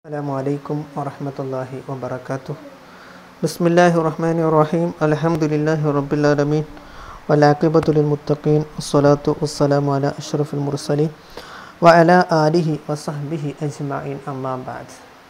السلام عليكم ورحمة الله وبركاته بسم الله الرحمن الرحيم الحمد لله رب العالمين والعاقبة للمتقين والصلاة والسلام على أشرف المرسلين وعلى آله وصحبه أجمعين أما بعد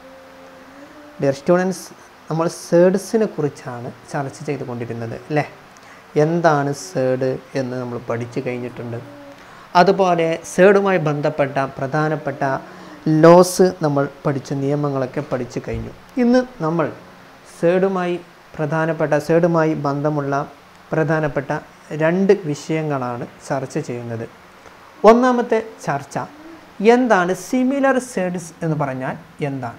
dear students നമ്മൾ സേഡ്സിനെ കുറിച്ചാണ് ചർച്ച ചെയ്തുകൊണ്ടിരുന്നത് അല്ലേ എന്താണ് സേഡ് എന്ന് നമ്മൾ പഠിച്ചു കഴിഞ്ഞിട്ടുണ്ട് അതുപോലെ സേഡുമായി ബന്ധപ്പെട്ട പ്രധാനപ്പെട്ട ലോസ് നമ്മൾ പഠിച്ച നിയമങ്ങളൊക്കെ പഠിച്ചു കഴിഞ്ഞു ഇന്ന് നമ്മൾ സേഡുമായി പ്രധാനപ്പെട്ട സേഡുമായി ബന്ധമുള്ള പ്രധാനപ്പെട്ട രണ്ട് വിഷയങ്ങളാണ് ചർച്ച ചെയ്യുന്നത് ഒന്നാമത്തെ ചർച്ച എന്താണ് സിമിലർ സേഡ്സ് എന്ന് പറഞ്ഞാൽ എന്താണ്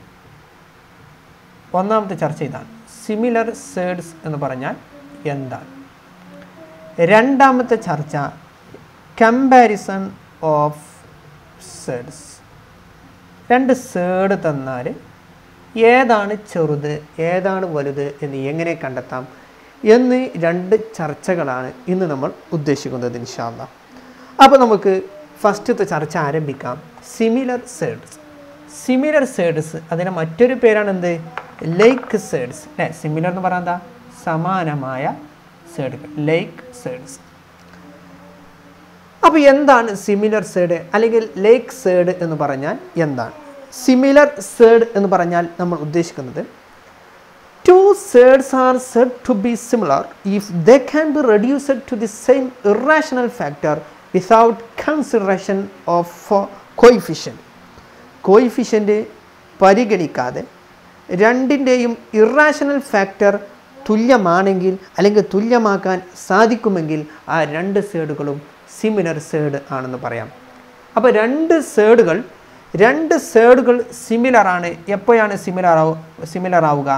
ഒന്നാമത്തെ ചർച്ച ഇതാണ് സിമിലർ സേഡ്സ് എന്ന് പറഞ്ഞാൽ എന്താണ് രണ്ടാമത്തെ ചർച്ച കമ്പാരിസൺ ഓഫ് സേഡ്സ് രണ്ട് സേഡ് തന്നാൽ ഏതാണ് ചെറുത് ഏതാണ് വലുത് എന്ന് എങ്ങനെ കണ്ടെത്താം എന്നീ രണ്ട് ചർച്ചകളാണ് ഇന്ന് നമ്മൾ ഉദ്ദേശിക്കുന്നത് ഇൻഷാല്ല അപ്പോൾ നമുക്ക് ഫസ്റ്റത്തെ ചർച്ച ആരംഭിക്കാം സിമിലർ സേഡ്സ് സിമിലർ സേഡ്സ് അതിന് മറ്റൊരു പേരാണ് എന്ത് ലേക്ക് സേഡ്സ് അല്ലേ സിമിലർ എന്ന് പറയാൻ എന്താ സമാനമായ സേഡുകൾ ലേക്ക് സേഡ്സ് അപ്പോൾ എന്താണ് സിമിലർ സേഡ് അല്ലെങ്കിൽ ലേക്ക് സേഡ് എന്ന് പറഞ്ഞാൽ എന്താണ് സിമിലർ സേഡ് എന്ന് പറഞ്ഞാൽ നമ്മൾ ഉദ്ദേശിക്കുന്നത് two surds are said to be similar if they can be reduced to the same irrational factor without consideration of coefficient coefficient പരിഗണിക്കാതെ രണ്ടിൻ്റെയും ഇറാഷണൽ ഫാക്ടർ തുല്യമാണെങ്കിൽ അല്ലെങ്കിൽ തുല്യമാക്കാൻ സാധിക്കുമെങ്കിൽ ആ രണ്ട് സേഡുകളും സിമിലർ സേഡ് ആണെന്ന് പറയാം അപ്പോൾ രണ്ട് സേഡുകൾ രണ്ട് സേഡുകൾ സിമിലർ ആണ് എപ്പോഴാണ് സിമിലർ ആവു സിമിലർ ആവുക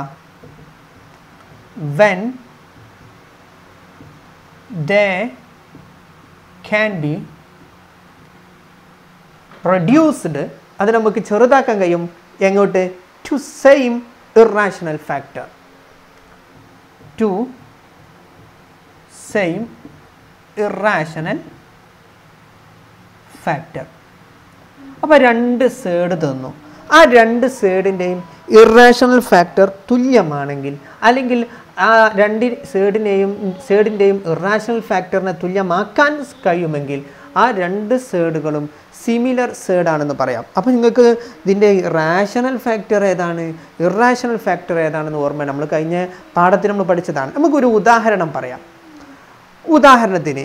when they can be reduced അത് നമുക്ക് ചെറുതാക്കാൻ കഴിയും എങ്ങോട്ട് to same irrational factor to same irrational factor അപ്പോൾ രണ്ട് സേഡ് തന്നു ആ രണ്ട് സേഡിൻ്റെയും ഇറാഷണൽ ഫാക്ടർ തുല്യമാണെങ്കിൽ അല്ലെങ്കിൽ ആ രണ്ട് സേഡിനെയും സേഡിൻ്റെയും ഇറാഷണൽ ഫാക്ടറിനെ തുല്യമാക്കാൻ കഴിയുമെങ്കിൽ ആ രണ്ട് സേഡുകളും സിമിലർ സേഡാണെന്ന് പറയാം അപ്പോൾ നിങ്ങൾക്ക് ഇതിൻ്റെ റാഷണൽ ഫാക്ടർ ഏതാണ് ഇറാഷണൽ ഫാക്ടർ ഏതാണെന്ന് ഓർമ്മ നമ്മൾ കഴിഞ്ഞ പാഠത്തിൽ നമ്മൾ പഠിച്ചതാണ് നമുക്കൊരു ഉദാഹരണം പറയാം ഉദാഹരണത്തിന്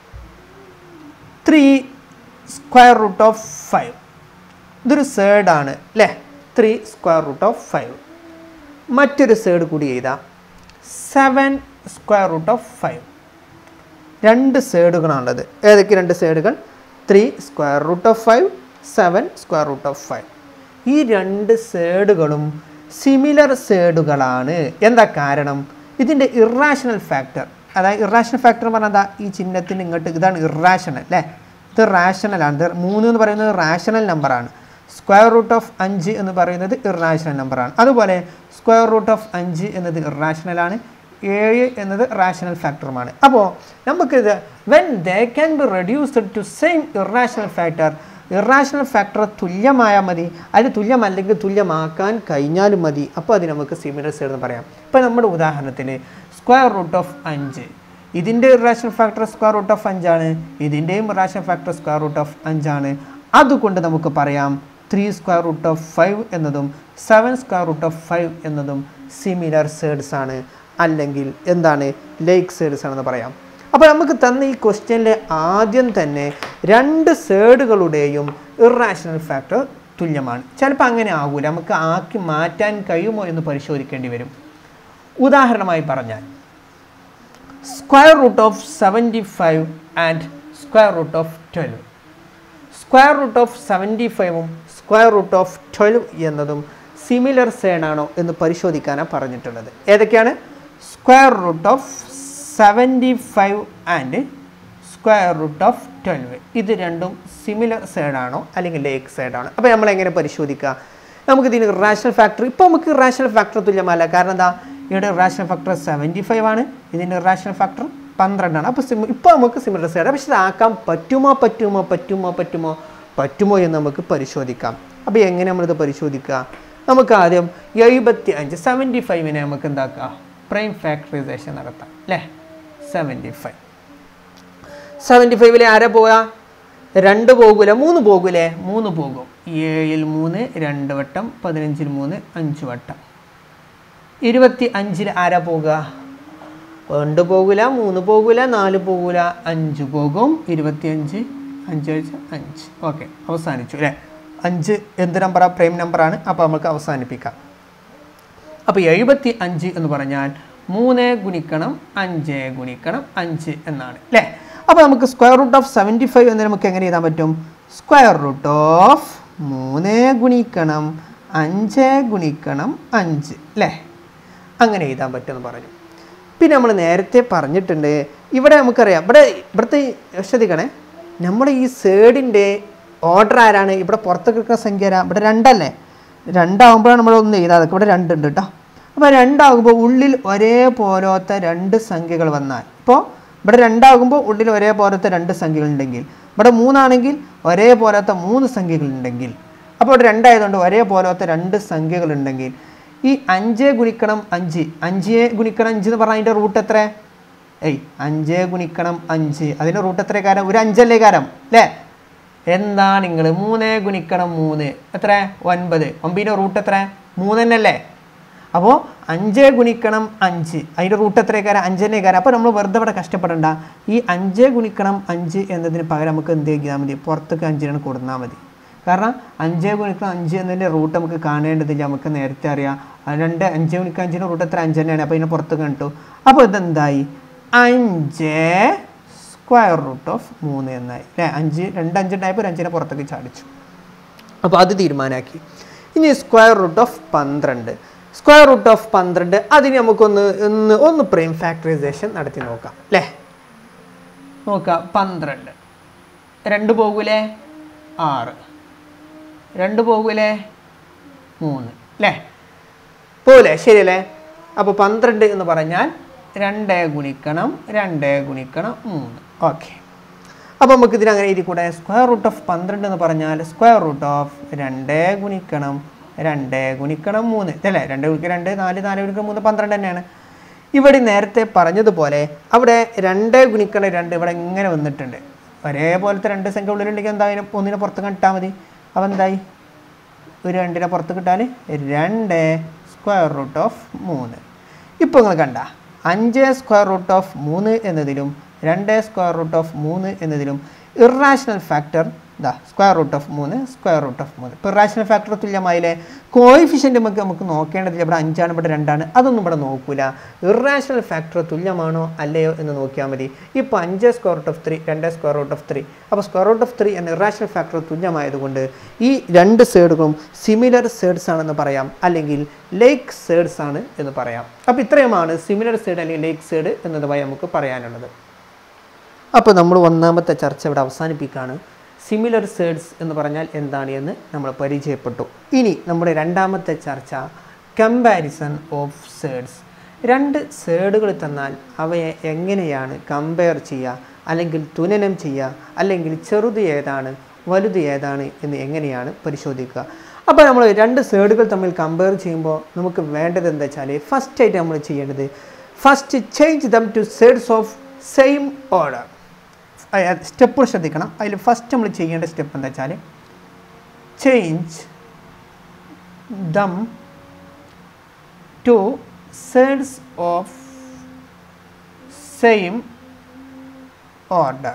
three square root of five ഇതൊരു സേഡാണ് അല്ലേ three square root of five മറ്റൊരു സേഡ് കൂടി എഴുതാം seven square root of five രണ്ട് സേഡുകളാണുള്ളത് ഏതൊക്കെ രണ്ട് സേഡുകൾ three square root of five seven square root of five ഈ രണ്ട് സേഡുകളും സിമിലർ സേഡുകളാണ് എന്താ കാരണം ഇതിൻ്റെ ഇറാഷണൽ ഫാക്ടർ അതായത് ഇറാഷണൽ ഫാക്ടർ എന്ന് പറഞ്ഞാൽ ഈ ചിഹ്നത്തിന് ഇങ്ങോട്ട് ഇതാണ് ഇറാഷണൽ അല്ലേ ഇത് റാഷണലാണ് ഇത് മൂന്ന് എന്ന് പറയുന്നത് റാഷണൽ നമ്പറാണ് സ്ക്വയർ റൂട്ട് ഓഫ് അഞ്ച് എന്ന് പറയുന്നത് ഇറാഷണൽ നമ്പറാണ് അതുപോലെ സ്ക്വയർ റൂട്ട് ഓഫ് അഞ്ച് എന്നത് ഇറാഷണലാണ് ഏഴ് എന്നത് റാഷണൽ ഫാക്ടറുമാണ് അപ്പോൾ നമുക്കിത് when they can be reduced to same irrational factor irrational factor തുല്യമായാൽ മതി അത് തുല്യമല്ലെങ്കിൽ തുല്യമാക്കാൻ കഴിഞ്ഞാലും മതി അപ്പോൾ അത് നമുക്ക് സിമിലർ സൈഡ് എന്ന് പറയാം ഇപ്പോൾ നമ്മുടെ ഉദാഹരണത്തിന് സ്ക്വയർ റൂട്ട് ഓഫ് അഞ്ച് ഇതിൻ്റെ irrational factor square root of അഞ്ചാണ് ഇതിൻ്റെയും irrational factor square root of അഞ്ചാണ് അതുകൊണ്ട് നമുക്ക് പറയാം three square root of five എന്നതും seven square root of five എന്നതും സിമിലർ സേഡ്സ് ആണ് അല്ലെങ്കിൽ എന്താണ് ലേക്ക് സേഡ്സ് ആണെന്ന് പറയാം അപ്പോൾ നമുക്ക് തന്ന ഈ ക്വസ്റ്റ്യനിൽ ആദ്യം തന്നെ രണ്ട് സേഡുകളുടെയും ഇറാഷണൽ ഫാക്ടർ തുല്യമാണ് ചിലപ്പോൾ അങ്ങനെ ആകൂല നമുക്ക് ആക്കി മാറ്റാൻ കഴിയുമോ എന്ന് പരിശോധിക്കേണ്ടി വരും ഉദാഹരണമായി പറഞ്ഞാൽ square root of seventy five and square root of twelve square root of seventy ഫൈവും സ്ക്വയർ റൂട്ട് ഓഫ് ട്വൽവ് എന്നതും സിമിലർ സേൺ ആണോ എന്ന് പരിശോധിക്കാനാണ് പറഞ്ഞിട്ടുള്ളത് ഏതൊക്കെയാണ് square root of seventy five and square root of twelve ഇത് രണ്ടും സിമിലർ സൈഡാണോ അല്ലെങ്കിൽ ലേക്ക് സൈഡാണോ അപ്പോൾ നമ്മൾ എങ്ങനെ പരിശോധിക്കുക നമുക്ക് ഇതിന് റാഷണൽ ഫാക്ടർ ഇപ്പോൾ നമുക്ക് റാഷണൽ ഫാക്ടർ തുല്യമല്ല കാരണം എന്താ ഇവിടെ റാഷണൽ ഫാക്ടർ സെവൻറ്റി ഫൈവ് ആണ് ഇതിൻ്റെ റാഷണൽ ഫാക്ടർ പന്ത്രണ്ടാണ് അപ്പോൾ സിം ഇപ്പോൾ നമുക്ക് സിമിലർ സൈഡ് പക്ഷേ ഇതാക്കാൻ പറ്റുമോ പറ്റുമോ പറ്റുമോ പറ്റുമോ പറ്റുമോ എന്ന് നമുക്ക് പരിശോധിക്കാം അപ്പോൾ എങ്ങനെ നമ്മളിത് പരിശോധിക്കുക നമുക്ക് ആദ്യം എഴുപത്തി അഞ്ച് സെവൻറ്റി ഫൈവിനെ നമുക്ക് എന്താക്കാം പ്രൈം ഫാക്ടറൈസേഷൻ നടത്താം അല്ലേ സെവൻറ്റി ഫൈവ് സെവൻറ്റി ഫൈവിലെ ആരാ പോവുക രണ്ട് പോകൂല മൂന്ന് പോകൂലേ മൂന്ന് പോകും ഏഴിൽ മൂന്ന് രണ്ട് വട്ടം പതിനഞ്ചിൽ മൂന്ന് അഞ്ച് വട്ടം ഇരുപത്തി അഞ്ചിൽ ആരാ പോകുക രണ്ട് പോകൂല മൂന്ന് പോകൂല നാല് പോകൂല അഞ്ച് പോകും ഇരുപത്തിയഞ്ച് അഞ്ച് വെച്ച് അഞ്ച് ഓക്കെ അവസാനിച്ചു അല്ലേ അഞ്ച് എന്ത് നമ്പറാണ് പ്രൈം നമ്പറാണ് അപ്പോൾ നമുക്ക് അവസാനിപ്പിക്കാം അപ്പോൾ എഴുപത്തി അഞ്ച് എന്ന് പറഞ്ഞാൽ മൂന്ന് ഗുണിക്കണം അഞ്ച് ഗുണിക്കണം അഞ്ച് എന്നാണ് അല്ലേ അപ്പോൾ നമുക്ക് square root of seventy five എന്ന് നമുക്ക് എങ്ങനെ എഴുതാൻ പറ്റും സ്ക്വയർ റൂട്ട് ഓഫ് മൂന്ന് ഗുണിക്കണം അഞ്ച് ഗുണിക്കണം അഞ്ച് അല്ലേ അങ്ങനെ എഴുതാൻ പറ്റുമെന്ന് പറഞ്ഞു പിന്നെ നമ്മൾ നേരത്തെ പറഞ്ഞിട്ടുണ്ട് ഇവിടെ നമുക്കറിയാം ഇവിടെ ഇവിടുത്തെ ശ്രദ്ധിക്കണേ നമ്മുടെ ഈ സേഡിൻ്റെ ഓർഡർ ആരാണ് ഇവിടെ പുറത്ത് കിടക്കുന്ന സംഖ്യ ആരാ ഇവിടെ രണ്ടല്ലേ രണ്ടാകുമ്പോഴാണ് നമ്മൾ ഒന്ന് എഴുതാതെ ഇവിടെ രണ്ടുണ്ട് കേട്ടോ അപ്പോൾ രണ്ടാകുമ്പോൾ ഉള്ളിൽ ഒരേപോലത്തെ രണ്ട് സംഖ്യകൾ വന്നാൽ ഇപ്പോൾ ഇവിടെ രണ്ടാകുമ്പോൾ ഉള്ളിൽ ഒരേപോലത്തെ രണ്ട് സംഖ്യകൾ ഉണ്ടെങ്കിൽ ഇവിടെ മൂന്നാണെങ്കിൽ ഒരേപോലത്തെ മൂന്ന് സംഖ്യകൾ ഉണ്ടെങ്കിൽ അപ്പോൾ ഇവിടെ രണ്ടായതുകൊണ്ട് ഒരേപോലത്തെ രണ്ട് സംഖ്യകൾ ഉണ്ടെങ്കിൽ ഈ അഞ്ച് ഗുണിക്കണം അഞ്ച് അഞ്ച് ഗുണിക്കണം അഞ്ച് എന്ന് പറഞ്ഞാൽ അതിൻ്റെ റൂട്ട് എത്ര ഏയ് അഞ്ച് ഗുണിക്കണം അഞ്ച് അതിൻ്റെ റൂട്ട് എത്ര കാരം ഒരു അഞ്ചല്ലേ കാരം അല്ലേ എന്താ നിങ്ങൾ മൂന്ന് ഗുണിക്കണം മൂന്ന് എത്ര ഒൻപത് ഒമ്പതിൻ്റെ റൂട്ട് എത്ര മൂന്ന് തന്നെയല്ലേ അപ്പോൾ അഞ്ച് ഗുണിക്കണം അഞ്ച് അതിൻ്റെ റൂട്ട് എത്ര കാരം അഞ്ച് തന്നെ കാരം അപ്പോൾ നമ്മൾ വെറുതെ ഇവിടെ കഷ്ടപ്പെടണ്ട ഈ അഞ്ച് ഗുണിക്കണം അഞ്ച് എന്നതിന് പകരം നമുക്ക് എന്ത് ചെയ്താൽ മതി പുറത്തേക്ക് അഞ്ചിനാണ് കൊടുന്നാൽ മതി കാരണം അഞ്ച് ഗുണിക്കണം അഞ്ച് എന്നതിൻ്റെ റൂട്ട് നമുക്ക് കാണേണ്ടതില്ല നമുക്ക് നേരത്തെ അറിയാം ആ രണ്ട് അഞ്ച് ഗുണിക്കണം അഞ്ചിൻ്റെ റൂട്ട് എത്ര അഞ്ച് തന്നെയാണ് അപ്പോൾ ഇതിനെ പുറത്ത് കണ്ടു അപ്പോൾ ഇതെന്തായി അഞ്ച് സ്ക്വയർ റൂട്ട് ഓഫ് മൂന്ന് എന്നായി അല്ലേ അഞ്ച് രണ്ട് അഞ്ചുണ്ടായപ്പോൾ ഒരു അഞ്ചിനെ പുറത്തേക്ക് ചാടിച്ചു അപ്പോൾ അത് തീരുമാനമാക്കി ഇനി സ്ക്വയർ റൂട്ട് ഓഫ് പന്ത്രണ്ട് സ്ക്വയർ റൂട്ട് ഓഫ് പന്ത്രണ്ട് അതിന് നമുക്കൊന്ന് ഒന്ന് ഒന്ന് പ്രൈം ഫാക്ടറൈസേഷൻ നടത്തി നോക്കാം അല്ലേ നോക്കാം പന്ത്രണ്ട് രണ്ട് പോകൂലേ ആറ് രണ്ട് പോകൂലേ മൂന്ന് അല്ലേ പോലെ ശരിയല്ലേ അപ്പോൾ പന്ത്രണ്ട് എന്ന് പറഞ്ഞാൽ രണ്ട് ഗുണിക്കണം രണ്ട് ഗുണിക്കണം മൂന്ന് ഓക്കെ അപ്പോൾ നമുക്ക് ഇതിന് അങ്ങനെ എഴുതി കൂടെ സ്ക്വയർ റൂട്ട് ഓഫ് പന്ത്രണ്ട് എന്ന് പറഞ്ഞാൽ സ്ക്വയർ റൂട്ട് ഓഫ് രണ്ട് ഗുണിക്കണം രണ്ട് ഗുണിക്കണം മൂന്ന് ഇതല്ലേ രണ്ട് ഗുണിക്കണം രണ്ട് നാല് നാല് ഗുണിക്കണം മൂന്ന് പന്ത്രണ്ട് തന്നെയാണ് ഇവിടെ നേരത്തെ പറഞ്ഞതുപോലെ അവിടെ രണ്ട് ഗുണിക്കണം രണ്ട് ഇവിടെ ഇങ്ങനെ വന്നിട്ടുണ്ട് ഒരേപോലത്തെ രണ്ട് സംഖ്യ ഉള്ളിലുണ്ടെങ്കിൽ എന്തായാലും ഒന്നിനെ പുറത്ത് കിട്ടാൽ മതി അപ്പോൾ എന്തായി ഒരു രണ്ടിനെ പുറത്ത് കിട്ടാൽ രണ്ട് സ്ക്വയർ റൂട്ട് ഓഫ് മൂന്ന് ഇപ്പോൾ നിങ്ങൾ കണ്ട അഞ്ച് സ്ക്വയർ റൂട്ട് ഓഫ് മൂന്ന് എന്നതിലും രണ്ട് സ്ക്വയർ റൂട്ട് ഓഫ് മൂന്ന് എന്നതിലും ഇറാഷണൽ ഫാക്ടർ ഇതാ സ്ക്വയർ റൂട്ട് ഓഫ് മൂന്ന് സ്ക്വയർ റൂട്ട് ഓഫ് മൂന്ന് ഇപ്പോൾ ഇറാഷണൽ ഫാക്ടർ തുല്യമായില്ലേ കോയിഫിഷ്യൻ്റ് നമുക്ക് നമുക്ക് നോക്കേണ്ടതില്ല ഇവിടെ അഞ്ചാണ് ഇവിടെ രണ്ടാണ് അതൊന്നും ഇവിടെ നോക്കൂല ഇറാഷണൽ ഫാക്ടർ തുല്യമാണോ അല്ലയോ എന്ന് നോക്കിയാൽ മതി ഇപ്പോൾ അഞ്ച് സ്ക്വയർ റൂട്ട് ഓഫ് ത്രീ രണ്ട് സ്ക്വയർ റൂട്ട് ഓഫ് ത്രീ അപ്പോൾ സ്ക്വയർ റൂട്ട് ഓഫ് ത്രീ എന്ന ഇറാഷണൽ ഫാക്ടർ തുല്യമായതുകൊണ്ട് ഈ രണ്ട് സൈഡുകളും സിമിലർ സൈഡ്സ് ആണെന്ന് പറയാം അല്ലെങ്കിൽ ലേക്ക് സൈഡ്സ് ആണ് എന്ന് പറയാം അപ്പോൾ ഇത്രയുമാണ് സിമിലർ സൈഡ് അല്ലെങ്കിൽ ലേക്ക് സൈഡ് എന്നതുമായി നമുക്ക് പറയാനുള്ളത് അപ്പോൾ നമ്മൾ ഒന്നാമത്തെ ചർച്ച ഇവിടെ അവസാനിപ്പിക്കുകയാണ് സിമിലർ സേഡ്സ് എന്ന് പറഞ്ഞാൽ എന്താണ് എന്ന് നമ്മൾ പരിചയപ്പെട്ടു ഇനി നമ്മുടെ രണ്ടാമത്തെ ചർച്ച കമ്പാരിസൺ ഓഫ് സേഡ്സ് രണ്ട് സേഡുകൾ തന്നാൽ അവയെ എങ്ങനെയാണ് കമ്പയർ ചെയ്യുക അല്ലെങ്കിൽ തുലനം ചെയ്യുക അല്ലെങ്കിൽ ചെറുത് ഏതാണ് വലുത് ഏതാണ് എന്ന് എങ്ങനെയാണ് പരിശോധിക്കുക അപ്പോൾ നമ്മൾ രണ്ട് സേഡുകൾ തമ്മിൽ കമ്പയർ ചെയ്യുമ്പോൾ നമുക്ക് വേണ്ടത് എന്താ വെച്ചാൽ ഫസ്റ്റ് ആയിട്ട് നമ്മൾ ചെയ്യേണ്ടത് first change them two surds of same order step ശ്രദ്ധിക്കണം അതിൽ ഫസ്റ്റ് നമ്മൾ ചെയ്യേണ്ട സ്റ്റെപ്പ് എന്താ വെച്ചാൽ change them two surds of same order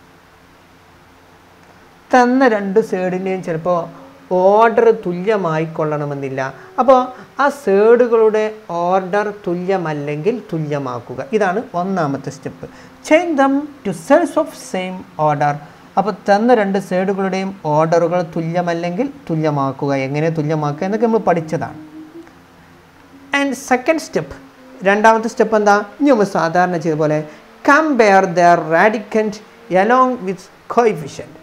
തന്ന രണ്ട് സേഡിൻ്റെയും ചിലപ്പോൾ ഓർഡർ തുല്യമായി കൊള്ളണമെന്നില്ല അപ്പോൾ ആ സേഡുകളുടെ ഓർഡർ തുല്യമല്ലെങ്കിൽ തുല്യമാക്കുക ഇതാണ് ഒന്നാമത്തെ step change them two surds of same order അപ്പോൾ തന്ന രണ്ട് സൈഡുകളുടെയും ഓർഡറുകൾ തുല്യമല്ലെങ്കിൽ തുല്യമാക്കുക എങ്ങനെ തുല്യമാക്കുക എന്നൊക്കെ നമ്മൾ പഠിച്ചതാണ് ആൻഡ് സെക്കൻഡ് സ്റ്റെപ്പ് രണ്ടാമത്തെ സ്റ്റെപ്പ് എന്താ ഇനി നമ്മൾ സാധാരണ ചെയ്ത പോലെ compare their radicand along with coefficient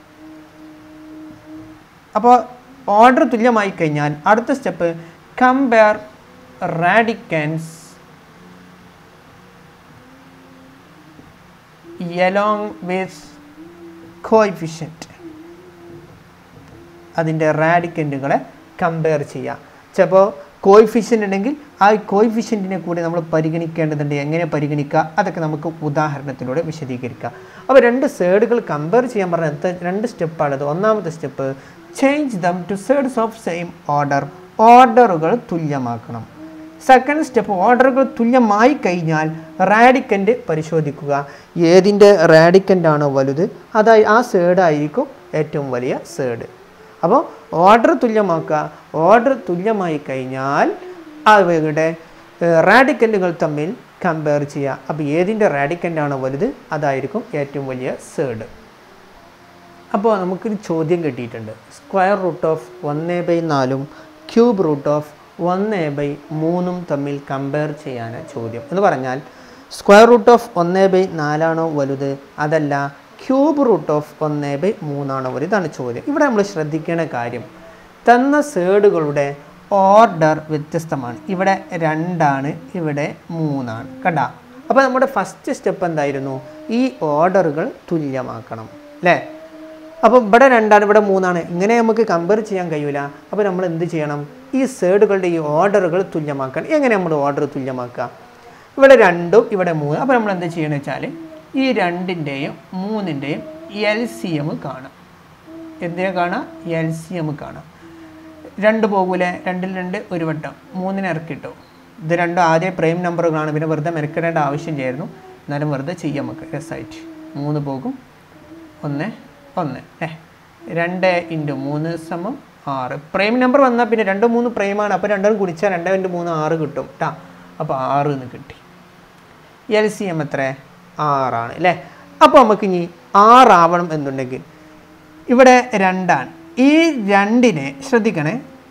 അപ്പോൾ ഓർഡർ തുല്യമായി കഴിഞ്ഞാൽ അടുത്ത step compare radicands along with coefficient അതിൻ്റെ റാഡിക്കൻറ്റുകളെ കമ്പയർ ചെയ്യുക ചിലപ്പോൾ കോയിഫിഷ്യൻ്റ് ഉണ്ടെങ്കിൽ ആ കോയിഫിഷ്യൻറ്റിനെ കൂടി നമ്മൾ പരിഗണിക്കേണ്ടതുണ്ട് എങ്ങനെ പരിഗണിക്കുക അതൊക്കെ നമുക്ക് ഉദാഹരണത്തിലൂടെ വിശദീകരിക്കാം അപ്പോൾ രണ്ട് സേഡുകൾ കമ്പയർ ചെയ്യാൻ പറഞ്ഞ അടുത്ത രണ്ട് സ്റ്റെപ്പാണത് ഒന്നാമത്തെ step change them two surds of same order ഓർഡറുകൾ തുല്യമാക്കണം സെക്കൻഡ് സ്റ്റെപ്പ് ഓർഡറുകൾ തുല്യമായി കഴിഞ്ഞാൽ റാഡിക്കൻ്റ് പരിശോധിക്കുക ഏതിൻ്റെ റാഡിക്കൻ്റ് ആണോ വലുത് അതായി ആ സേഡ് ആയിരിക്കും ഏറ്റവും വലിയ സേഡ് അപ്പോൾ ഓർഡർ തുല്യമാക്കുക ഓർഡർ തുല്യമായി കഴിഞ്ഞാൽ അവയുടെ റാഡിക്കൻറ്റുകൾ തമ്മിൽ കമ്പയർ ചെയ്യുക അപ്പോൾ ഏതിൻ്റെ റാഡിക്കൻ്റ് ആണോ വലുത് അതായിരിക്കും ഏറ്റവും വലിയ സേഡ് അപ്പോൾ നമുക്കൊരു ചോദ്യം കിട്ടിയിട്ടുണ്ട് സ്ക്വയർ റൂട്ട് ഓഫ് ഒന്ന് ബൈ നാലും ക്യൂബ് റൂട്ട് ഓഫ് ഒന്ന് ബൈ മൂന്നും തമ്മിൽ കമ്പയർ ചെയ്യാനാണ് ചോദ്യം എന്ന് പറഞ്ഞാൽ സ്ക്വയർ റൂട്ട് ഓഫ് ഒന്ന് ബൈ നാലാണോ വലുത് അതല്ല ക്യൂബ് റൂട്ട് ഓഫ് ഒന്ന് ബൈ മൂന്നാണോ വലുത് ഇതാണ് ചോദ്യം ഇവിടെ നമ്മൾ ശ്രദ്ധിക്കേണ്ട കാര്യം തന്ന സേഡുകളുടെ ഓർഡർ വ്യത്യസ്തമാണ് ഇവിടെ രണ്ടാണ് ഇവിടെ മൂന്നാണ് കണ്ട അപ്പോൾ നമ്മുടെ ഫസ്റ്റ് സ്റ്റെപ്പ് എന്തായിരുന്നു ഈ ഓർഡറുകൾ തുല്യമാക്കണം അല്ലേ അപ്പോൾ ഇവിടെ രണ്ടാണ് ഇവിടെ മൂന്നാണ് ഇങ്ങനെ നമുക്ക് കമ്പയർ ചെയ്യാൻ കഴിയില്ല അപ്പോൾ നമ്മൾ എന്ത് ചെയ്യണം ഈ സേഡുകളുടെ ഈ ഓർഡറുകൾ തുല്യമാക്കണം എങ്ങനെ നമ്മൾ ഓർഡർ തുല്യമാക്കുക ഇവിടെ രണ്ടും ഇവിടെ മൂന്ന് അപ്പോൾ നമ്മൾ എന്ത് ചെയ്യണമെന്ന് വെച്ചാൽ ഈ രണ്ടിൻ്റെയും മൂന്നിൻ്റെയും എൽ സി എം കാണാം എന്തിനെ കാണാം എൽ സി എം കാണാം രണ്ട് പോകൂലേ രണ്ടിൽ രണ്ട് ഒരു വട്ടം മൂന്നിന് ഇറക്കിട്ടു ഇത് രണ്ടും ആദ്യം പ്രൈം നമ്പറുകളാണ് പിന്നെ വെറുതെ മെനക്കെടേണ്ട ആവശ്യം ചെയ്യായിരുന്നു എന്നാലും വെറുതെ ചെയ്യാം നമുക്ക് രസമായിട്ട് മൂന്ന് പോകും ഒന്ന് ഒന്ന് ഏ രണ്ട് ഇൻറ്റു മൂന്ന് സമം ആറ് പ്രൈം നമ്പർ വന്നാൽ പിന്നെ രണ്ട് മൂന്ന് പ്രൈമാണ് അപ്പോൾ രണ്ടും കുടിച്ചാൽ രണ്ട് ഇൻറ്റു മൂന്ന് ആറ് കിട്ടും കേട്ടോ അപ്പോൾ ആറ് എന്ന് കിട്ടി എൽ സി എം എത്ര ആറാണ് അല്ലേ അപ്പോൾ നമുക്ക് ഇനി ആറാവണം എന്നുണ്ടെങ്കിൽ ഇവിടെ രണ്ടാണ് ഈ രണ്ടിനെ ശ്രദ്ധിക്കണേ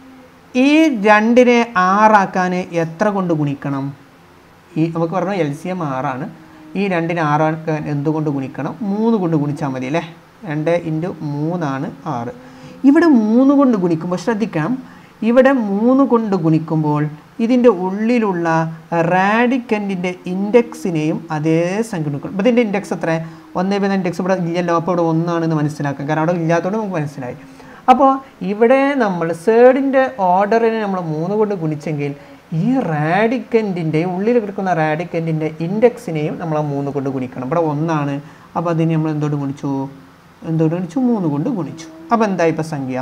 ഈ രണ്ടിനെ ആറാക്കാൻ എത്ര കൊണ്ട് ഗുണിക്കണം ഈ നമുക്ക് പറഞ്ഞു എൽ സി എം ആറാണ് ഈ രണ്ടിനെ ആറാക്കാൻ എന്തുകൊണ്ട് ഗുണിക്കണം മൂന്ന് കൊണ്ട് ഗുണിച്ചാൽ മതി അല്ലേ രണ്ട് ഇൻറ്റു മൂന്നാണ് ആറ് ഇവിടെ മൂന്ന് കൊണ്ട് ഗുണിക്കുമ്പോൾ ശ്രദ്ധിക്കാം ഇവിടെ മൂന്ന് കൊണ്ട് ഗുണിക്കുമ്പോൾ ഇതിൻ്റെ ഉള്ളിലുള്ള റാഡിക്കൻറ്റിൻ്റെ ഇൻഡെക്സിനെയും അതേ സംഖ്യ ഗുണിക്കണം അപ്പോൾ ഇതിൻ്റെ ഇൻഡെക്സ് എത്ര ഒന്നേ പിന്നെ ഇൻഡെക്സ് ഇവിടെ ഇല്ലല്ലോ അപ്പോൾ ഇവിടെ ഒന്നാണെന്ന് മനസ്സിലാക്കാം കാരണം അവിടെ ഇല്ലാത്തതുകൊണ്ട് നമുക്ക് മനസ്സിലായി അപ്പോൾ ഇവിടെ നമ്മൾ സേഡിൻ്റെ ഓർഡറിനെ നമ്മൾ മൂന്ന് കൊണ്ട് ഗുണിച്ചെങ്കിൽ ഈ റാഡിക്കൻറ്റിൻ്റെ ഉള്ളിൽ കിടക്കുന്ന റാഡിക്കൻറ്റിൻ്റെ ഇൻഡെക്സിനെയും നമ്മൾ ആ മൂന്ന് കൊണ്ട് ഗുണിക്കണം ഇവിടെ ഒന്നാണ് അപ്പോൾ അതിനെ നമ്മൾ എന്തോട് ഗുണിച്ചു എന്തോട് ഗുണിച്ചു മൂന്ന് കൊണ്ട് ഗുണിച്ചു അപ്പോൾ എന്താ ഇപ്പോൾ സംഖ്യ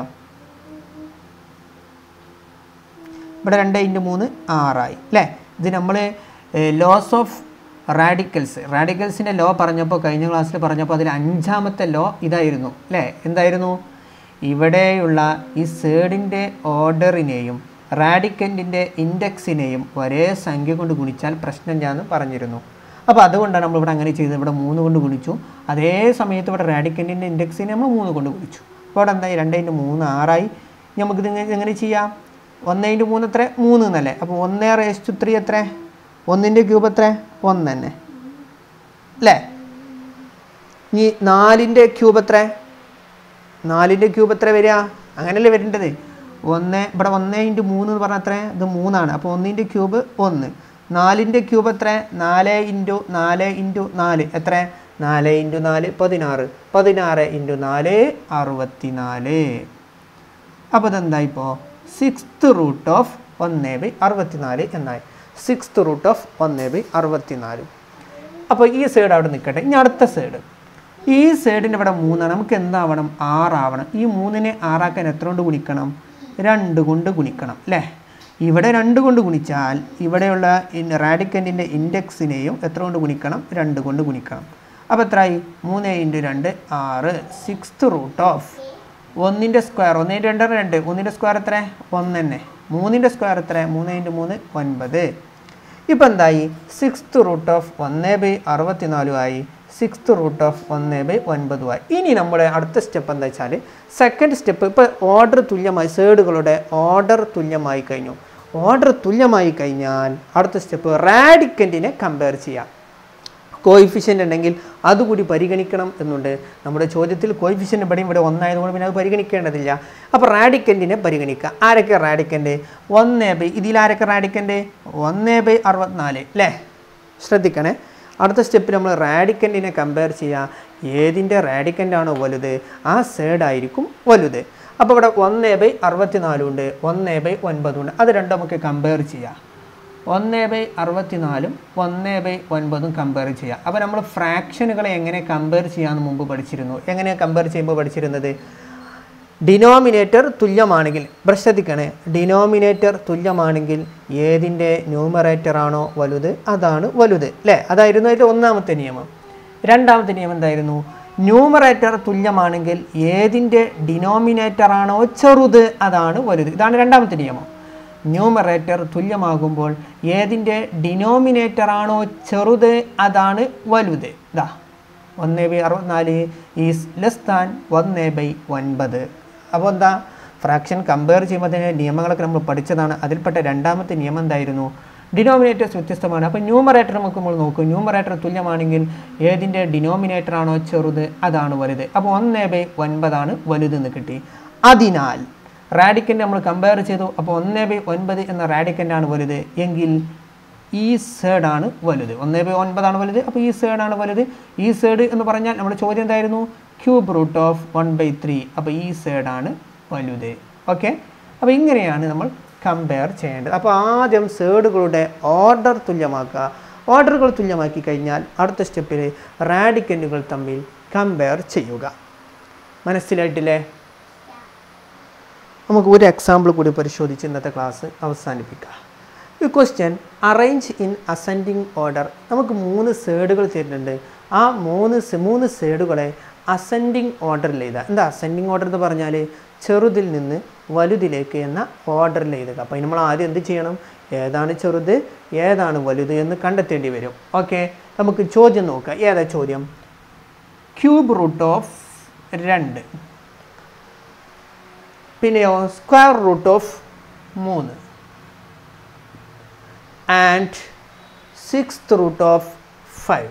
ഇവിടെ രണ്ട് ഇൻറ്റു മൂന്ന് ആറായി അല്ലേ ഇത് നമ്മൾ ലോസ് ഓഫ് റാഡിക്കൽസ് റാഡിക്കൽസിൻ്റെ ലോ പറഞ്ഞപ്പോൾ കഴിഞ്ഞ ക്ലാസ്സിൽ പറഞ്ഞപ്പോൾ അതിൽ അഞ്ചാമത്തെ ലോ ഇതായിരുന്നു അല്ലേ എന്തായിരുന്നു ഇവിടെയുള്ള ഈ സേഡിൻ്റെ ഓർഡറിനെയും റാഡിക്കൻറ്റിൻ്റെ ഇൻഡെക്സിനെയും ഒരേ സംഖ്യ കൊണ്ട് ഗുണിച്ചാൽ പ്രശ്നം ഞാൻ പറഞ്ഞിരുന്നു അപ്പോൾ അതുകൊണ്ടാണ് നമ്മളിവിടെ അങ്ങനെ ചെയ്തത് ഇവിടെ മൂന്ന് കൊണ്ട് ഗുണിച്ചു അതേ സമയത്ത് ഇവിടെ റാഡിക്കൻറ്റിൻ്റെ ഇൻഡെക്സിനെ നമ്മൾ മൂന്ന് കൊണ്ട് ഗുണിച്ചു അപ്പോൾ ഇവിടെ എന്തായി രണ്ട് ഇൻറ്റു മൂന്ന് ആറായി നമുക്കിത് എങ്ങനെ എങ്ങനെ ചെയ്യാം ഒന്ന് ഇൻറ്റു മൂന്ന് എത്ര മൂന്ന് എന്നല്ലേ അപ്പോൾ ഒന്നേ റേസ്റ്റ് ത്രീ എത്ര ഒന്നിൻ്റെ ക്യൂബ് എത്ര ഒന്ന് തന്നെ അല്ലേ ഇനി നാലിൻ്റെ ക്യൂബ് എത്ര നാലിൻ്റെ ക്യൂബ് എത്ര വരിക അങ്ങനെയല്ലേ വരേണ്ടത് ഒന്ന് ഇവിടെ ഒന്ന് ഇൻറ്റു മൂന്ന് എന്ന് പറഞ്ഞാൽ എത്ര ഇത് മൂന്നാണ് അപ്പോൾ ഒന്നിൻ്റെ ക്യൂബ് ഒന്ന് നാലിൻ്റെ ക്യൂബ് എത്ര നാല് ഇൻറ്റു നാല് ഇൻറ്റു നാല് എത്ര നാല് ഇൻറ്റു നാല് പതിനാറ് പതിനാറ് ഇൻറ്റു നാല് അറുപത്തി നാല് അപ്പോൾ ഇതെന്താ ഇപ്പോൾ സിക്സ്ത് റൂട്ട് ഓഫ് ഒന്ന് ബൈ അറുപത്തിനാല് എന്നായി സിക്സ്ത് റൂട്ട് ഓഫ് ഒന്ന് ബൈ അറുപത്തിനാല് അപ്പോൾ ഈ സൈഡ് അവിടെ നിൽക്കട്ടെ ഇനി അടുത്ത സൈഡ് ഈ സൈഡിൻ്റെ ഇവിടെ മൂന്നാണ് നമുക്ക് എന്താവണം ആറാവണം ഈ മൂന്നിനെ ആറാക്കാൻ എത്ര കൊണ്ട് ഗുണിക്കണം രണ്ട് കൊണ്ട് ഗുണിക്കണം അല്ലേ ഇവിടെ രണ്ട് കൊണ്ട് ഗുണിച്ചാൽ ഇവിടെയുള്ള റാഡിക്കൻറ്റിൻ്റെ ഇൻഡെക്സിനെയും എത്ര കൊണ്ട് ഗുണിക്കണം രണ്ട് കൊണ്ട് ഗുണിക്കണം അപ്പോൾ എത്രയായി മൂന്ന് ഇൻറ്റു രണ്ട് ആറ് സിക്സ്ത് റൂട്ട് ഓഫ് ഒന്നിൻ്റെ സ്ക്വയർ ഒന്നിൻ്റെ രണ്ട് രണ്ട് ഒന്നിൻ്റെ സ്ക്വയർ എത്ര ഒന്ന് തന്നെ മൂന്നിൻ്റെ സ്ക്വയർ എത്ര മൂന്ന് ഇൻറ്റു മൂന്ന് ഒൻപത് ഇപ്പം എന്തായി സിക്സ്ത് റൂട്ട് ഓഫ് ഒന്ന് ബൈ അറുപത്തിനാലും ആയി സിക്സ്ത് റൂട്ട് ഓഫ് ഒന്ന് ബൈ ഒൻപതും ആയി ഇനി നമ്മുടെ അടുത്ത സ്റ്റെപ്പ് എന്താ വെച്ചാൽ സെക്കൻഡ് സ്റ്റെപ്പ് ഇപ്പോൾ ഓർഡർ തുല്യമായി സേഡുകളുടെ ഓർഡർ തുല്യമായി കഴിഞ്ഞു ഓർഡർ തുല്യമായി കഴിഞ്ഞാൽ അടുത്ത സ്റ്റെപ്പ് റാഡിക്കൻറ്റിനെ കമ്പയർ ചെയ്യാം കോയിഫിഷ്യൻ്റ് ഉണ്ടെങ്കിൽ അതുകൂടി പരിഗണിക്കണം എന്നുണ്ട് നമ്മുടെ ചോദ്യത്തിൽ കോയിഫിഷ്യൻ്റ് ഇവിടെയും ഇവിടെ ഒന്നായതുകൊണ്ട് പിന്നെ അത് പരിഗണിക്കേണ്ടതില്ല അപ്പോൾ റാഡിക്കൻറ്റിനെ പരിഗണിക്കുക ആരൊക്കെ റാഡിക്കൻ്റ് ഒന്ന് ബൈ ഇതിലാരൊക്കെ റാഡിക്കൻ്റ് ഒന്ന് ബൈ അറുപത്തിനാല് അല്ലേ ശ്രദ്ധിക്കണേ അടുത്ത സ്റ്റെപ്പിൽ നമ്മൾ റാഡിക്കൻറ്റിനെ കമ്പയർ ചെയ്യുക ഏതിൻ്റെ റാഡിക്കൻ്റ് ആണോ വലുത് ആ സേഡ് ആയിരിക്കും വലുത് അപ്പോൾ ഇവിടെ ഒന്ന് ബൈ അറുപത്തിനാലും ഉണ്ട് ഒന്ന് ബൈ ഒൻപതും ഉണ്ട് അത് രണ്ടും നമുക്ക് കമ്പയർ ചെയ്യാം ഒന്ന് ബൈ അറുപത്തിനാലും ഒന്ന് ബൈ ഒൻപതും കമ്പയർ ചെയ്യാം അപ്പോൾ നമ്മൾ ഫ്രാക്ഷനുകളെ എങ്ങനെ കമ്പയർ ചെയ്യാമെന്ന് മുമ്പ് പഠിച്ചിരുന്നു എങ്ങനെ കമ്പയർ ചെയ്യുമ്പോൾ പഠിച്ചിരുന്നത് ഡിനോമിനേറ്റർ തുല്യമാണെങ്കിൽ ഇവിടെ ശ്രദ്ധിക്കണേ ഡിനോമിനേറ്റർ തുല്യമാണെങ്കിൽ ഏതിൻ്റെ ന്യൂമറേറ്റർ ആണോ വലുത് അതാണ് വലുത് അല്ലേ അതായിരുന്നു അതിൻ്റെ ഒന്നാമത്തെ നിയമം രണ്ടാമത്തെ നിയമം എന്തായിരുന്നു ന്യൂമറേറ്റർ തുല്യമാണെങ്കിൽ ഏതിൻ്റെ ഡിനോമിനേറ്റർ ആണോ ചെറുത് അതാണ് വലുത് ഇതാണ് രണ്ടാമത്തെ നിയമം ന്യൂമറേറ്റർ തുല്യമാകുമ്പോൾ ഏതിൻ്റെ ഡിനോമിനേറ്റർ ആണോ ചെറുത് അതാണ് വലുത് ഇതാ ഒന്ന് ബൈ അറുപത്തിനാല് ഈസ് ലെസ് ദാൻ ഒന്ന് ബൈ ഒൻപത് അപ്പോൾ എന്താ ഫ്രാക്ഷൻ കമ്പയർ ചെയ്യുമ്പോൾ തന്നെ നിയമങ്ങളൊക്കെ നമ്മൾ പഠിച്ചതാണ് അതിൽപ്പെട്ട രണ്ടാമത്തെ നിയമം എന്തായിരുന്നു ഡിനോമിനേറ്റേഴ്സ് വ്യത്യസ്തമാണ് അപ്പോൾ ന്യൂമറേറ്റർ നമുക്ക് നമ്മൾ നോക്കും ന്യൂമറേറ്റർ തുല്യമാണെങ്കിൽ ഏതിൻ്റെ ഡിനോമിനേറ്റർ ആണോ ചെറുത് അതാണ് വലുത് അപ്പോൾ ഒന്ന് ബൈ ഒൻപതാണ് വലുതെന്ന് കിട്ടി അതിനാൽ റാഡിക്കൻ്റ് നമ്മൾ കമ്പയർ ചെയ്തു അപ്പോൾ ഒന്ന് ബൈ ഒൻപത് എന്ന റാഡിക്കൻ്റ് ആണ് വലുത് എങ്കിൽ ഈ സേഡ് ആണ് വലുത് ഒന്ന് ബൈ ഒൻപതാണ് വലുത് അപ്പോൾ ഈ സേഡ് ആണ് വലുത് ഈ സേഡ് എന്ന് പറഞ്ഞാൽ നമ്മുടെ ചോദ്യം എന്തായിരുന്നു cube root of one by three അപ്പോൾ ഈ സേഡ് ആണ് വലുത് ഓക്കെ അപ്പോൾ ഇങ്ങനെയാണ് നമ്മൾ കമ്പയർ ചെയ്യേണ്ടത് അപ്പോൾ ആദ്യം സേഡുകളുടെ ഓർഡർ തുല്യമാക്കുക ഓർഡറുകൾ തുല്യമാക്കി കഴിഞ്ഞാൽ അടുത്ത സ്റ്റെപ്പിൽ റാഡിക്കൻറ്റുകൾ തമ്മിൽ കമ്പയർ ചെയ്യുക മനസ്സിലായിട്ടില്ലേ നമുക്ക് ഒരു എക്സാമ്പിൾ കൂടി പരിശോധിച്ച് ഇന്നത്തെ ക്ലാസ് അവസാനിപ്പിക്കാം ഈ question arrange in ascending order നമുക്ക് മൂന്ന് സേഡുകൾ തരുന്നുണ്ട് ആ മൂന്ന് സെ- മൂന്ന് സേഡുകളെ അസെൻഡിങ് ഓർഡറിൽ എഴുതുക എന്താ അസെൻഡിങ് ഓർഡർ എന്ന് പറഞ്ഞാൽ ചെറുതിൽ നിന്ന് വലുതിലേക്ക് എന്ന ഓർഡറിൽ എഴുതുക അപ്പോൾ നമ്മൾ ആദ്യം എന്ത് ചെയ്യണം ഏതാണ് ചെറുത് ഏതാണ് വലുത് എന്ന് കണ്ടെത്തേണ്ടി വരും ഓക്കെ നമുക്ക് ചോദ്യം നോക്കാം ഏതാ ചോദ്യം ക്യൂബ് റൂട്ട് ഓഫ് രണ്ട് പിന്നെയോ സ്ക്വയർ റൂട്ട് ഓഫ് മൂന്ന് and six root of five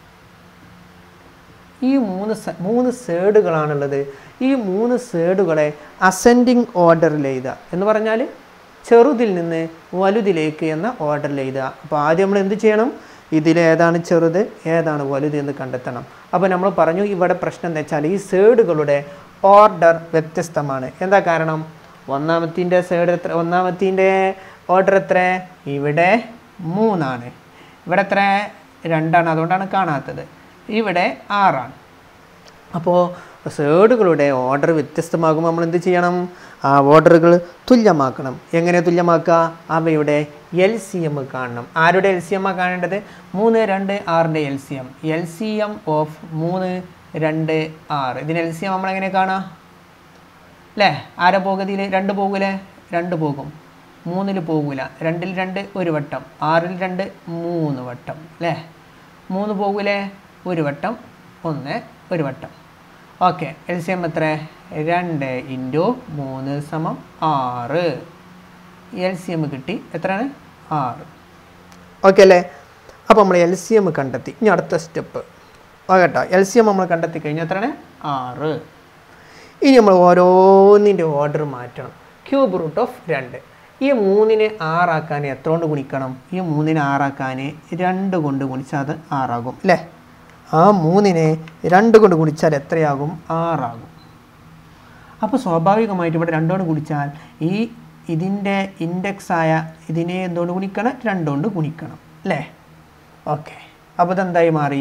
ഈ മൂന്ന് സ- മൂന്ന് സേഡുകളാണുള്ളത് ഈ മൂന്ന് സേഡുകളെ അസെൻഡിങ് ഓർഡറിൽ എഴുതുക എന്ന് പറഞ്ഞാൽ ചെറുതിൽ നിന്ന് വലുതിലേക്ക് എന്ന ഓർഡറിൽ എഴുതുക അപ്പോൾ ആദ്യം നമ്മൾ എന്ത് ചെയ്യണം ഇതിലേതാണ് ചെറുത് ഏതാണ് വലുത് എന്ന് കണ്ടെത്തണം അപ്പോൾ നമ്മൾ പറഞ്ഞു ഇവിടെ പ്രശ്നം എന്താ വെച്ചാൽ ഈ സേഡുകളുടെ ഓർഡർ വ്യത്യസ്തമാണ് എന്താ കാരണം ഒന്നാമത്തിൻ്റെ സൈഡ് എത്ര ഒന്നാമത്തിൻ്റെ ഓർഡർ എത്ര ഇവിടെ മൂന്നാണ് ഇവിടെ എത്ര രണ്ടാണ് അതുകൊണ്ടാണ് കാണാത്തത് ഇവിടെ ആറാണ് അപ്പോൾ സേഡുകളുടെ ഓർഡർ വ്യത്യസ്തമാകുമ്പോൾ നമ്മൾ എന്ത് ചെയ്യണം ആ ഓർഡറുകൾ തുല്യമാക്കണം എങ്ങനെ തുല്യമാക്കുക അവയുടെ എൽ സി എം കാണണം ആരുടെ എൽ സി എം കാണേണ്ടത് മൂന്ന് രണ്ട് ആറിൻ്റെ L C M L C M of മൂന്ന് രണ്ട് ആറ് ഇതിന് എൽ സി എം നമ്മളെങ്ങനെ കാണാം അല്ലേ ആരെ പോകുതിൽ രണ്ട് പോകൂലേ രണ്ട് പോകും മൂന്നിൽ പോകൂല രണ്ടിൽ രണ്ട് ഒരു വട്ടം ആറിൽ രണ്ട് മൂന്ന് വട്ടം അല്ലേ മൂന്ന് പോകൂലേ ഒരു വട്ടം ഒന്ന് ഒരു വട്ടം ഓക്കെ എൽ സി എം എത്ര രണ്ട് ഇൻറ്റു മൂന്ന് സമം ആറ് എൽ സി എം കിട്ടി എത്രയാണ് ആറ് ഓക്കെ അല്ലേ അപ്പോൾ നമ്മൾ എൽ സി എം കണ്ടെത്തി ഇനി അടുത്ത സ്റ്റെപ്പ് കേട്ടോ എൽ സി എം നമ്മൾ കണ്ടെത്തി കഴിഞ്ഞാൽ എത്രയാണ് ആറ് ഇനി നമ്മൾ ഓരോന്നിൻ്റെ ഓർഡർ മാറ്റണം ക്യൂബ് റൂട്ട് ഓഫ് രണ്ട് ഈ മൂന്നിനെ ആറാക്കാൻ എത്ര കൊണ്ട് ഗുണിക്കണം ഈ മൂന്നിനെ ആറാക്കാൻ രണ്ട് കൊണ്ട് ഗുണിച്ചാൽ അത് ആറാകും അല്ലേ ആ മൂന്നിനെ രണ്ട് കൊണ്ട് ഗുണിച്ചാൽ എത്രയാകും ആറാകും അപ്പോൾ സ്വാഭാവികമായിട്ട് ഇവിടെ രണ്ടുകൊണ്ട് ഗുണിച്ചാൽ ഈ ഇതിൻ്റെ ഇൻഡെക്സ് ആയ ഇതിനെ എന്തുകൊണ്ട് ഗുണിക്കണം രണ്ടുകൊണ്ട് ഗുണിക്കണം അല്ലേ ഓക്കെ അപ്പോൾ ഇതെന്തായി മാറി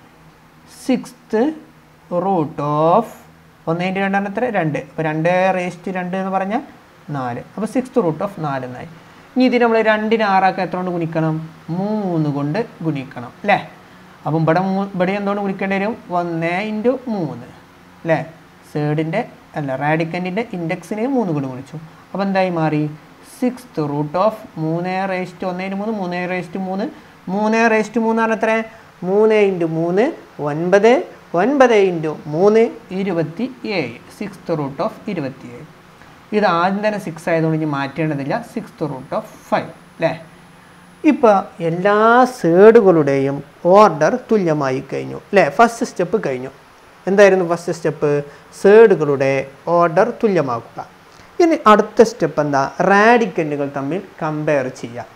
സിക്സ്ത് റൂട്ട് ഓഫ് ഒന്നേൻ്റെ രണ്ടാണ് എത്ര രണ്ട് അപ്പോൾ രണ്ട് റേസ്റ്റ് രണ്ട് എന്ന് പറഞ്ഞാൽ നാല് അപ്പോൾ സിക്സ്ത് റൂട്ട് ഓഫ് നാല് എന്നായി ഇനി ഇതിന് നമ്മൾ രണ്ടിന് ആറാക്കാൻ എത്ര കൊണ്ട് ഗുണിക്കണം മൂന്ന് കൊണ്ട് ഗുണിക്കണം അല്ലേ അപ്പം ഇവിടെ മൂ ഇവിടെ എന്തുകൊണ്ട് ഗുണിക്കേണ്ടി വരും ഒന്ന് ഇൻറ്റു മൂന്ന് അല്ലേ സേഡിൻ്റെ അല്ല റാഡിക്കൻറ്റിൻ്റെ ഇൻഡെക്സിനെ മൂന്ന് കൊണ്ട് ഗുണിച്ചു അപ്പോൾ എന്തായി മാറി സിക്സ്ത് റൂട്ട് ഓഫ് മൂന്ന് റേസ്റ്റ് ഒന്നേന് മൂന്ന് മൂന്ന് റേസ്റ്റ് മൂന്ന് മൂന്ന് റേസ്റ്റ് മൂന്നാണ് എത്ര മൂന്ന് ഇൻറ്റു മൂന്ന് ഒൻപത് ഒൻപത് ഇൻറ്റു മൂന്ന് ഇരുപത്തി ഏഴ് സിക്സ്ത് റൂട്ട് ഓഫ് ഇരുപത്തി ഏഴ് ഇത് ആദ്യം തന്നെ സിക്സ് ആയതുകൊണ്ട് ഇനി മാറ്റേണ്ടതില്ല സിക്സ്ത് റൂട്ട് ഓഫ് ഫൈവ് അല്ലേ ഇപ്പോൾ എല്ലാ സേഡുകളുടെയും ഓർഡർ തുല്യമായി കഴിഞ്ഞു അല്ലേ ഫസ്റ്റ് സ്റ്റെപ്പ് കഴിഞ്ഞു എന്തായിരുന്നു ഫസ്റ്റ് സ്റ്റെപ്പ് സേഡുകളുടെ ഓർഡർ തുല്യമാക്കുക ഇനി അടുത്ത സ്റ്റെപ്പ് എന്താ റാഡിക്കൻറ്റുകൾ തമ്മിൽ കമ്പയർ ചെയ്യുക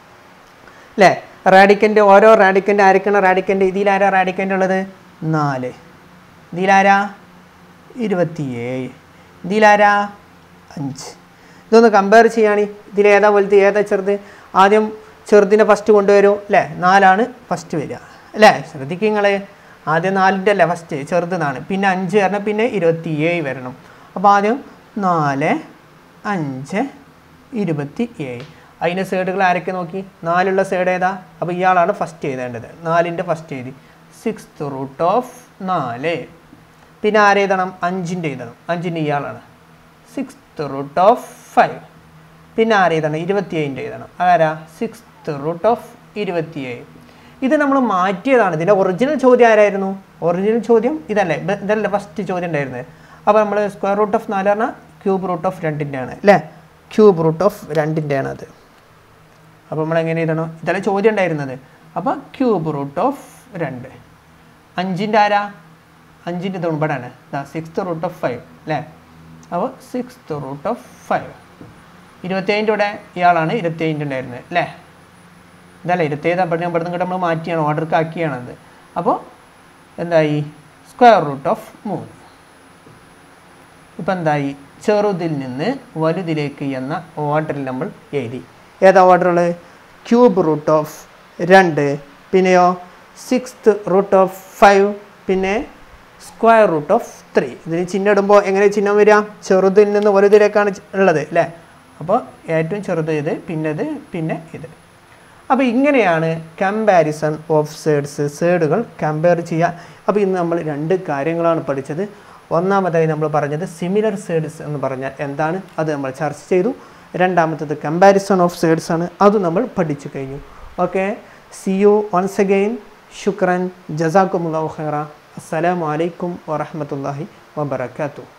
അല്ലേ റാഡിക്കൻ്റ് ഓരോ റാഡിക്കൻ്റ് ആരൊക്കെയാണ് റാഡിക്കൻ്റ് ഇതിലാരാ റാഡിക്കൻ്റ് ഉള്ളത് നാല് ഇതിലാരാ ഇരുപത്തിയേഴ് ഇതിലാരാ അഞ്ച് ഇതൊന്ന് കമ്പയർ ചെയ്യുകയാണ് ഇതിൽ ഏതാ വലുത് ഏതാ ചെറുത് ആദ്യം ചെറുതിനെ ഫസ്റ്റ് കൊണ്ടുവരും അല്ലേ നാലാണ് ഫസ്റ്റ് വരിക അല്ലേ ശ്രദ്ധിക്കുക നിങ്ങൾ ആദ്യം നാലിൻ്റെ അല്ലേ ഫസ്റ്റ് ചെറുതെന്നാണ് പിന്നെ അഞ്ച് വരണം പിന്നെ ഇരുപത്തിയേഴ് വരണം അപ്പോൾ ആദ്യം നാല് അഞ്ച് ഇരുപത്തി ഏഴ് അതിൻ്റെ സൈഡുകൾ ആരൊക്കെ നോക്കി നാലുള്ള സൈഡ് ഏതാ അപ്പോൾ ഇയാളാണ് ഫസ്റ്റ് എഴുതേണ്ടത് നാലിൻ്റെ ഫസ്റ്റ് എഴുതി സിക്സ്ത് റൂട്ട് ഓഫ് നാല് പിന്നെ ആരെഴുതണം അഞ്ചിൻ്റെ എഴുതണം അഞ്ചിൻ്റെ ഇയാളാണ് സിക്സ്ത് റൂട്ട് ഓഫ് ഫൈവ് പിന്നെ ആരെഴുതണം ഇരുപത്തിയേഴിൻ്റെ എഴുതണം ആരാ സിക്സ്ത് റൂട്ട് ഓഫ് ഇരുപത്തിയേഴ് ഇത് നമ്മൾ മാറ്റിയതാണ് ഇതിൻ്റെ ഒറിജിനൽ ചോദ്യം ആരായിരുന്നു ഒറിജിനൽ ചോദ്യം ഇതല്ലേ ഇത് ഇതല്ലേ ഫസ്റ്റ് ചോദ്യം ഉണ്ടായിരുന്നത് അപ്പോൾ നമ്മൾ സ്ക്വയർ റൂട്ട് ഓഫ് നാല് പറഞ്ഞാൽ ക്യൂബ് റൂട്ട് ഓഫ് രണ്ടിൻ്റെ ആണ് അല്ലേ ക്യൂബ് റൂട്ട് ഓഫ് രണ്ടിൻ്റെ ആണ് അത് അപ്പോൾ നമ്മൾ എങ്ങനെ എഴുതണം ഇതല്ലേ ചോദ്യം ഉണ്ടായിരുന്നത് അപ്പോൾ ക്യൂബ് റൂട്ട് ഓഫ് രണ്ട് അഞ്ചിൻ്റെ ആരാ അഞ്ചിൻ്റെ തുമ്പടാണ് ഇതാ സിക്സ്ത് റൂട്ട് ഓഫ് ഫൈവ് അല്ലേ അപ്പോൾ സിക്സ്ത് റൂട്ട് ഓഫ് ഫൈവ് ഇരുപത്തേഴിൻ്റെ കൂടെ ഇയാളാണ് ഇരുപത്തേഴിൻ്റെ ഉണ്ടായിരുന്നത് അല്ലേ ഇതല്ല ഇരുപത്തേഴ് അപ്പോൾ ഞാൻ ഇവിടുന്ന് നമ്മൾ മാറ്റിയാണ് ഓർഡർക്ക് ആക്കിയാണത് അപ്പോൾ എന്തായി സ്ക്വയർ റൂട്ട് ഓഫ് മൂന്ന് ഇപ്പം എന്തായി ചെറുതിൽ നിന്ന് വലുതിലേക്ക് എന്ന ഓർഡറിൽ നമ്മൾ എഴുതി ഏതാ ഓർഡറുകൾ ക്യൂബ് റൂട്ട് ഓഫ് രണ്ട് പിന്നെയോ സിക്സ്ത് റൂട്ട് ഓഫ് ഫൈവ് പിന്നെ സ്ക്വയർ റൂട്ട് ഓഫ് ത്രീ ഇതിന് ചിഹ്നം ഇടുമ്പോൾ എങ്ങനെ ചിഹ്നം വരിക ചെറുതിൽ നിന്ന് വലുതിലേക്കാണ് ചി- ഉള്ളത് അല്ലേ അപ്പോൾ ഏറ്റവും ചെറുത് ഇത് പിന്നെ ഇത് പിന്നെ ഇത് അപ്പോൾ ഇങ്ങനെയാണ് കമ്പാരിസൺ ഓഫ് സേഡ്സ് സേഡുകൾ കമ്പയർ ചെയ്യുക അപ്പോൾ ഇന്ന് നമ്മൾ രണ്ട് കാര്യങ്ങളാണ് പഠിച്ചത് ഒന്നാമതായി നമ്മൾ പറഞ്ഞത് സിമിലർ സേഡ്സ് എന്ന് പറഞ്ഞാൽ എന്താണ് അത് നമ്മൾ ചർച്ച ചെയ്തു രണ്ടാമത്തത് കമ്പാരിസൺ ഓഫ് സേഡ്സ് ആണ് അത് നമ്മൾ പഠിച്ചു കഴിഞ്ഞു okay see you once again ശുക്രൻ ജസാക്കുമുല്ലാ ഖൈറ അസ്സലാമു അലൈക്കും വറഹമത്തല്ലാഹി വബർക്കാത്തു